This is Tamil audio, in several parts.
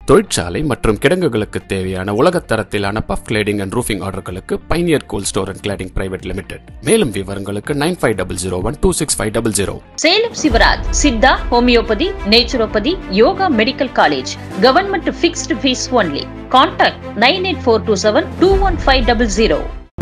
தொழிற்சாலை மற்றும் கிடங்குகளுக்கு தேவையான உலகத் தரத்திலான பஃப் கிளேடிங் அண்ட் ரூஃபிங் ஆர்டர்களுக்கு pioneer coal store and cladding private limited மேலும் விவரங்களுக்கு nine five double zero one two six five double zero Salem Sivaraj Siddha homeopathy naturopathy yoga medical college government fixed fees only contact nine eight four two seven two one five double zero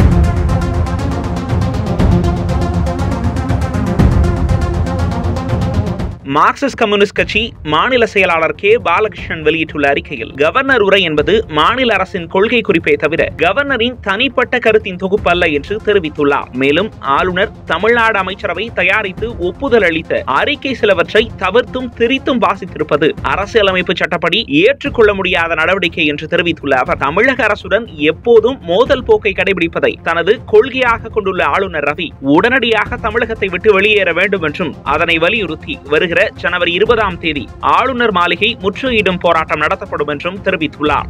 Marxist Communist கட்சி மாநில செயலாளர் கே பாலகிருஷ்ணன் வெளியிட்டுள்ள அறிக்கையில் கவர்னர் உரை என்பது மாநில அரசின் கொள்கை குறிப்பே தவிர கவர்னரின் தனிப்பட்ட கருத்தின் தொகுப்பு அல்ல என்று தெரிவித்துள்ளார் மேலும் ஆளுநர் தமிழ்நாடு அமைச்சரவை தயாரித்து ஒப்புதல் அளித்த அறிக்கை சிலவற்றை தவிர்த்தும் திரித்தும் வாசித்திருப்பது அரசியலமைப்பு சட்டப்படி ஏற்றுக்கொள்ள முடியாத நடவடிக்கை என்று தெரிவித்துள்ள அவர் தமிழக அரசுடன் எப்போதும் மோதல் போக்கை கடைபிடிப்பதை தனது கொள்கையாக கொண்டுள்ள ஆளுநர் ரவி உடனடியாக தமிழகத்தை விட்டு வெளியேற வேண்டும் என்றும் அதனை வலியுறுத்தி வருகிற ஜனவரி இருபதாம் தேதி ஆளுநர் மாளிகை முற்றுகையிடும் போராட்டம் நடத்தப்படும் என்றும் தெரிவித்துள்ளார்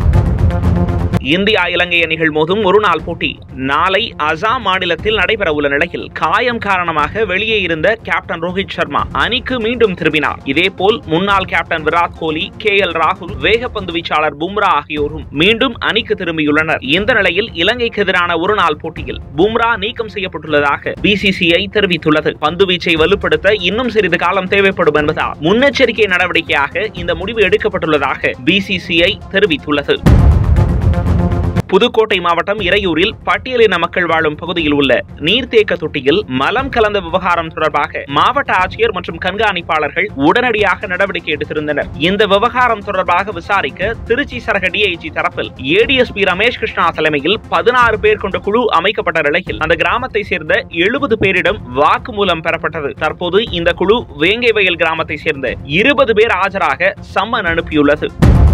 இந்தியா இலங்கை அணிகள் மோதும் ஒருநாள் போட்டி நாளை அசாம் மாநிலத்தில் நடைபெற உள்ள நிலையில் காயம் காரணமாக வெளியே இருந்த கேப்டன் ரோஹித் சர்மா அணிக்கு மீண்டும் திரும்பினார் இதேபோல் முன்னாள் captain Virat Kohli K L ராகுல் வேகப்பந்து வீச்சாளர் பும்ரா ஆகியோரும் மீண்டும் அணிக்கு திரும்பியுள்ளனர் இந்த நிலையில் இலங்கைக்கு எதிரான ஒருநாள் போட்டியில் பும்ரா நீக்கம் செய்யப்பட்டுள்ளதாக பிசிசிஐ தெரிவித்துள்ளது பந்து வீச்சை வலுப்படுத்த இன்னும் சிறிது காலம் தேவைப்படும் என்பதால் முன்னெச்சரிக்கை நடவடிக்கையாக இந்த முடிவு எடுக்கப்பட்டுள்ளதாக பிசிசிஐ தெரிவித்துள்ளது புதுக்கோட்டை மாவட்டம் இறையூரில் பட்டியலின மக்கள் வாழும் பகுதியில் உள்ள நீர்த்தேக்க தொட்டியில் மலம் கலந்த விவகாரம் தொடர்பாக மாவட்ட ஆட்சியர் மற்றும் கண்காணிப்பாளர்கள் உடனடியாக நடவடிக்கை எடுத்திருந்தனர் இந்த விவகாரம் தொடர்பாக விசாரிக்க திருச்சி சரக டிஐஜி தரப்பில் ஏடிஎஸ்பி ரமேஷ் கிருஷ்ணா தலைமையில் பதினாறு பேர் கொண்ட குழு அமைக்கப்பட்ட நிலையில் அந்த கிராமத்தை சேர்ந்த எழுபது பேரிடம் வாக்குமூலம் பெறப்பட்டது தற்போது இந்த குழு வேங்கை வயல் கிராமத்தை சேர்ந்த இருபது பேர் ஆஜராக சம்மன் அனுப்பியுள்ளது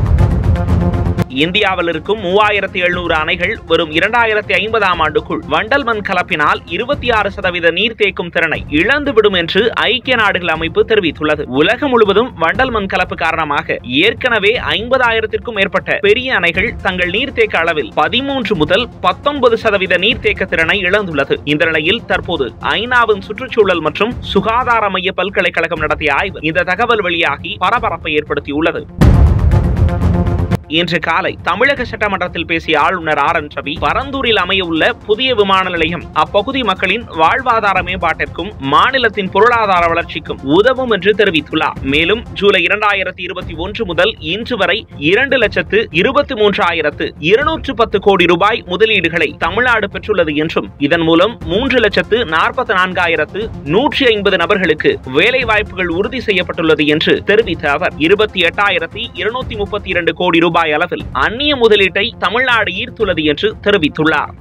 இந்தியாவில் இருக்கும் மூவாயிரத்தி எழுநூறு அணைகள் வரும் இரண்டாயிரத்தி ஐம்பதாம் ஆண்டுக்குள் வண்டல் மண் கலப்பினால் இருபத்தி ஆறு சதவீத நீர் தேக்கும் திறனை இழந்துவிடும் என்று ஐக்கிய நாடுகள் அமைப்பு தெரிவித்துள்ளது உலகம் முழுவதும் வண்டல் மண் கலப்பு காரணமாக ஏற்கனவே ஐம்பதாயிரத்திற்கும் மேற்பட்ட பெரிய அணைகள் தங்கள் நீர்த்தேக்க அளவில் பதிமூன்று முதல் பத்தொன்பது சதவீத நீர்த்தேக்க திறனை இழந்துள்ளது இந்த நிலையில் தற்போது ஐநாவின் சுற்றுச்சூழல் மற்றும் சுகாதார மைய பல்கலைக்கழகம் நடத்திய ஆய்வு இந்த தகவல் வெளியாகி பரபரப்பை ஏற்படுத்தியுள்ளது இன்று காலை தமிழக சட்டமன்றத்தில் பேசிய ஆளுநர் ஆர் என் ரவி பரந்தூரில் அமைய உள்ள புதிய விமான நிலையம் அப்பகுதி மக்களின் வாழ்வாதார மேம்பாட்டிற்கும் மாநிலத்தின் பொருளாதார வளர்ச்சிக்கும் உதவும் என்று தெரிவித்துள்ளார் மேலும் ஜூலை இரண்டாயிரத்தி இருபத்தி ஒன்று முதல் இன்று வரை இரண்டு லட்சத்து இருபத்தி மூன்றாயிரத்து இருநூற்று பத்து கோடி ரூபாய் முதலீடுகளை தமிழ்நாடு பெற்றுள்ளது என்றும் இதன் மூலம் மூன்று லட்சத்து நாற்பத்தி நான்காயிரத்து நூற்றி ஐம்பது நபர்களுக்கு வேலை வாய்ப்புகள் உறுதி செய்யப்பட்டுள்ளது என்று தெரிவித்த அவர் இருபத்தி எட்டாயிரத்தி இருநூத்தி முப்பத்தி இரண்டு கோடி ரூபாய் ரூபாய் அளவில் அந்நிய முதலீட்டை தமிழ்நாடு ஈர்த்துள்ளது என்று தெரிவித்துள்ளார்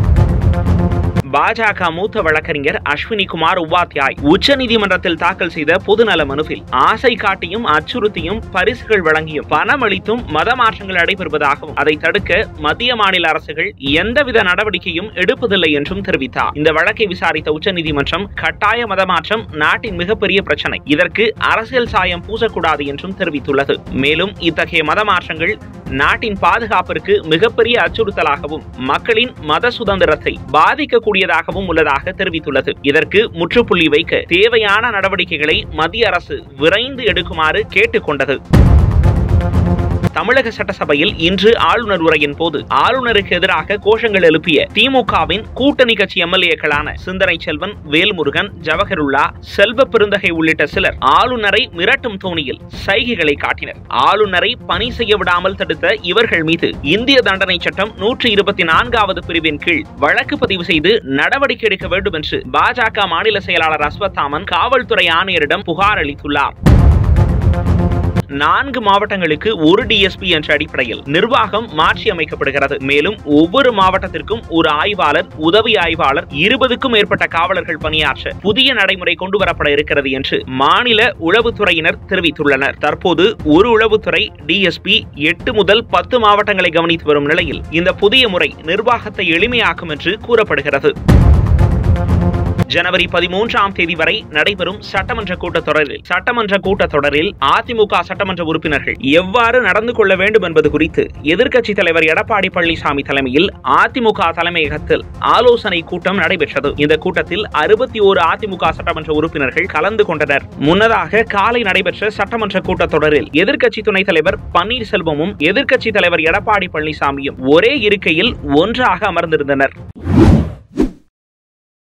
பாஜக மூத்த வழக்கறிஞர் அஸ்வினி குமார் உபாத்யாய் உச்சநீதிமன்றத்தில் தாக்கல் செய்த பொதுநல மனுவில் ஆசை காட்டியும் அச்சுறுத்தியும் பரிசுகள் வழங்கியும் பணம் அளித்தும் மத மாற்றங்கள் நடைபெறுவதாகவும் அதை தடுக்க மத்திய மாநில அரசுகள் எந்தவித நடவடிக்கையும் எடுப்பதில்லை என்றும் தெரிவித்தார் இந்த வழக்கை விசாரித்த உச்சநீதிமன்றம் கட்டாய மத மாற்றம் நாட்டின் மிகப்பெரிய பிரச்சனை இதற்கு அரசியல் சாயம் பூசக்கூடாது என்றும் தெரிவித்துள்ளது மேலும் இத்தகைய மத மாற்றங்கள் நாட்டின் பாதுகாப்பிற்கு மிகப்பெரிய அச்சுறுத்தலாகவும் மக்களின் மத சுதந்திரத்தை பாதிக்கக்கூடியதாகவும் உள்ளதாக தெரிவித்துள்ளது இதற்கு முற்றுப்புள்ளி வைக்க தேவையான நடவடிக்கைகளை மத்திய அரசு விரைந்து எடுக்குமாறு கேட்டுக்கொண்டது தமிழக சட்டசபையில் இன்று ஆளுநர் உரையின் போது ஆளுநருக்கு எதிராக கோஷங்கள் எழுப்பிய திமுகவின் கூட்டணி கட்சி எம்எல்ஏக்களான சிந்தனை செல்வன் வேல்முருகன் ஜவஹருல்லா செல்வ பெருந்தகை உள்ளிட்ட சிலர் ஆளுநரை மிரட்டும் தோணியில் சைகைகளை காட்டினர் ஆளுநரை பணி செய்ய விடாமல் தடுத்த இவர்கள் மீது இந்திய தண்டனை சட்டம் நூற்றி இருபத்தி நான்காவது பிரிவின் கீழ் வழக்கு பதிவு செய்து நடவடிக்கை எடுக்க வேண்டும் என்று பாஜக மாநில செயலாளர் அஸ்வத்தாமன் காவல்துறை ஆணையரிடம் புகார் அளித்துள்ளார் நான்கு மாவட்டங்களுக்கு ஒரு டிஎஸ்பி என்ற அடிப்படையில் நிர்வாகம் மாற்றி அமைக்கப்படுகிறது மேலும் ஒவ்வொரு மாவட்டத்திற்கும் ஒரு ஆய்வாளர் உதவி ஆய்வாளர் இருபதுக்கும் மேற்பட்ட காவலர்கள் பணியாற்ற புதிய நடைமுறை கொண்டு வரப்பட இருக்கிறது என்று மாநில உளவுத்துறையினர் தெரிவித்துள்ளனர் தற்போது ஒரு உளவுத்துறை டிஎஸ்பி எட்டு முதல் பத்து மாவட்டங்களை கவனித்து வரும் நிலையில் இந்த புதிய முறை நிர்வாகத்தை எளிமையாக்கும் என்று கூறப்படுகிறது ஜனவரி பதிமூன்றாம் தேதி வரை நடைபெறும் சட்டமன்ற கூட்டத்தொடரில் சட்டமன்ற கூட்டத்தொடரில் அதிமுக சட்டமன்ற உறுப்பினர்கள் எவ்வாறு நடந்து கொள்ள வேண்டும் என்பது குறித்து எதிர்க்கட்சி தலைவர் எடப்பாடி பழனிசாமி தலைமையில் அதிமுக தலைமையகத்தில் ஆலோசனை கூட்டம் நடைபெற்றது இந்த கூட்டத்தில் அறுபத்தி ஓரு அதிமுக சட்டமன்ற உறுப்பினர்கள் கலந்து கொண்டனர் முன்னதாக காலை நடைபெற்ற சட்டமன்ற கூட்டத்தொடரில் எதிர்க்கட்சி துணைத் தலைவர் பன்னீர்செல்வமும் எதிர்க்கட்சி தலைவர் எடப்பாடி பழனிசாமியும் ஒரே இருக்கையில் ஒன்றாக அமர்ந்திருந்தனர்